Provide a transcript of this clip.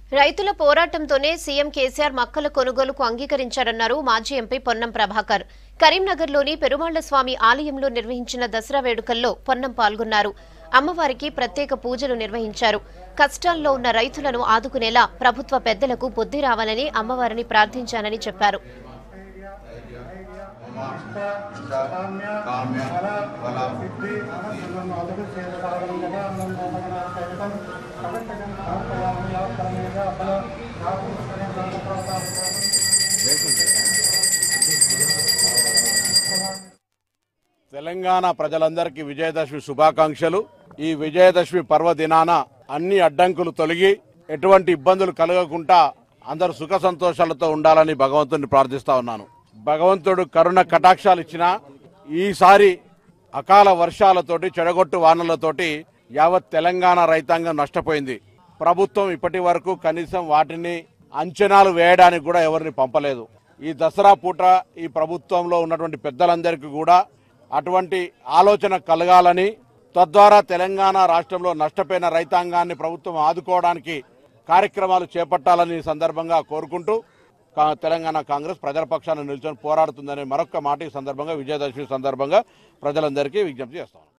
రైతుల పోరాటంతోనే సీఎం కేసీఆర్ మక్కల కొనుగోలుకు అంగీకరించారన్నారు మాజీ ఎంపీ పొన్నం ప్రభాకర్ కరీంనగర్లోని పెరుమాళ్ల స్వామి ఆలయంలో నిర్వహించిన దసరా వేడుకల్లో పొన్నం పాల్గొన్నారు అమ్మవారికి ప్రత్యేక పూజలు నిర్వహించారు కష్టాల్లో ఉన్న రైతులను ఆదుకునేలా ప్రభుత్వ పెద్దలకు బుద్ధి రావాలని అమ్మవారిని ప్రార్థించానని చెప్పారు కామ్య బల తెలంగాణ ప్రజలందరికీ విజయదశమి శుభాకాంక్షలు ఈ విజయదశమి పర్వదినాన అన్ని అడ్డంకులు తొలగి ఎటువంటి ఇబ్బందులు కలగకుండా అందరూ సుఖ సంతోషాలతో ఉండాలని భగవంతుని ప్రార్థిస్తా ఉన్నాను భగవంతుడు కరుణ కటాక్షాలు ఇచ్చిన ఈసారి అకాల వర్షాలతోటి చెడగొట్టు వానలతోటి యావత్ తెలంగాణ రైతాంగం నష్టపోయింది ప్రభుత్వం ఇప్పటి వరకు కనీసం వాటిని అంచనాలు వేయడానికి కూడా ఎవరిని పంపలేదు ఈ దసరా పూట ఈ ప్రభుత్వంలో ఉన్నటువంటి పెద్దలందరికీ కూడా అటువంటి ఆలోచన కలగాలని తద్వారా తెలంగాణ రాష్ట్రంలో నష్టపోయిన రైతాంగాన్ని ప్రభుత్వం ఆదుకోవడానికి కార్యక్రమాలు చేపట్టాలని ఈ సందర్భంగా కోరుకుంటూ కా- తెలంగాణ కాంగ్రెస్ ప్రజల పక్షాన నిల్చొని పోరాడుతుందనే మరొక మాట ఈ సందర్భంగా విజయదశమి సందర్భంగా ప్రజలందరికీ విజ్ఞప్తి చేస్తాను